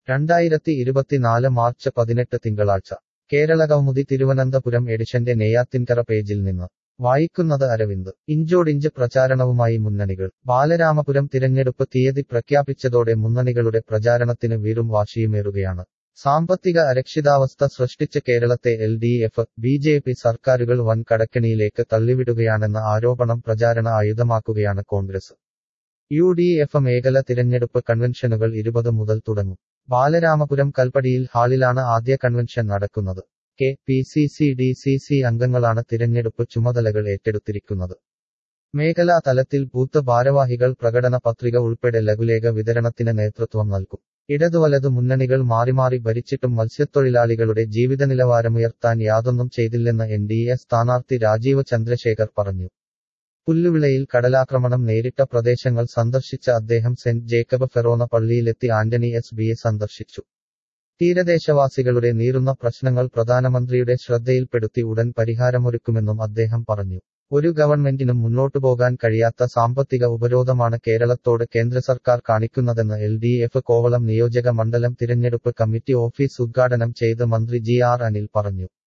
രണ്ടായിരത്തി ഇരുപത്തിനാല് മാർച്ച് പതിനെട്ട് തിങ്കളാഴ്ച കേരള കൗമുദി തിരുവനന്തപുരം എഡിഷന്റെ നെയ്യാത്തിൻകര പേജിൽ നിന്ന് വായിക്കുന്നത് അരവിന്ദ് ഇഞ്ചോടിഞ്ച് പ്രചാരണവുമായി മുന്നണികൾ ബാലരാമപുരം തിരഞ്ഞെടുപ്പ് തീയതി പ്രഖ്യാപിച്ചതോടെ മുന്നണികളുടെ പ്രചാരണത്തിന് വീറും വാശിയുമേറുകയാണ് സാമ്പത്തിക അരക്ഷിതാവസ്ഥ സൃഷ്ടിച്ച കേരളത്തെ L D F B J P സർക്കാരുകൾ വൻ കടക്കെണിയിലേക്ക് തള്ളിവിടുകയാണെന്ന ആരോപണം പ്രചാരണ ആയുധമാക്കുകയാണ് കോൺഗ്രസ് യു ഡി എഫ് മേഖല തിരഞ്ഞെടുപ്പ് കൺവെൻഷനുകൾ ഇരുപത് മുതൽ തുടങ്ങും ബാലരാമപുരം കൽപ്പടിയിൽ ഹാളിലാണ് ആദ്യ കൺവെൻഷൻ നടക്കുന്നത് K P C C D C C അംഗങ്ങളാണ് തിരഞ്ഞെടുപ്പ് ചുമതലകൾ ഏറ്റെടുത്തിരിക്കുന്നത് മേഖലാ തലത്തിൽ ബൂത്ത് ഭാരവാഹികൾ പ്രകടന പത്രിക ഉൾപ്പെടെ ലഘുലേഖ വിതരണത്തിന് നേതൃത്വം നൽകും ഇടതുവലതു മുന്നണികൾ മാറി മാറി ഭരിച്ചിട്ടും മത്സ്യത്തൊഴിലാളികളുടെ ജീവിത നിലവാരമുയർത്താൻ യാതൊന്നും ചെയ്തില്ലെന്ന് എൻ ഡി എ സ്ഥാനാർത്ഥി രാജീവ് ചന്ദ്രശേഖർ പറഞ്ഞു പുല്ലുവിളയിൽ കടലാക്രമണം നേരിട്ട പ്രദേശങ്ങൾ സന്ദർശിച്ച അദ്ദേഹം സെന്റ് ജേക്കബ് ഫെറോന പള്ളിയിലെത്തി ആന്റണി എസ് ബിയെ സന്ദർശിച്ചു തീരദേശവാസികളുടെ നീറുന്ന പ്രശ്നങ്ങൾ പ്രധാനമന്ത്രിയുടെ ശ്രദ്ധയിൽപ്പെടുത്തി ഉടൻ പരിഹാരമൊരുക്കുമെന്നും അദ്ദേഹം പറഞ്ഞു ഒരു ഗവൺമെന്റിനും മുന്നോട്ടു പോകാൻ കഴിയാത്ത സാമ്പത്തിക ഉപരോധമാണ് കേരളത്തോട് കേന്ദ്ര സർക്കാർ കാണിക്കുന്നതെന്ന് എൽ ഡി എഫ് കോവളം നിയോജക മണ്ഡലം തിരഞ്ഞെടുപ്പ് കമ്മിറ്റി ഓഫീസ് ഉദ്ഘാടനം ചെയ്ത് മന്ത്രി ജി ആർ അനിൽ പറഞ്ഞു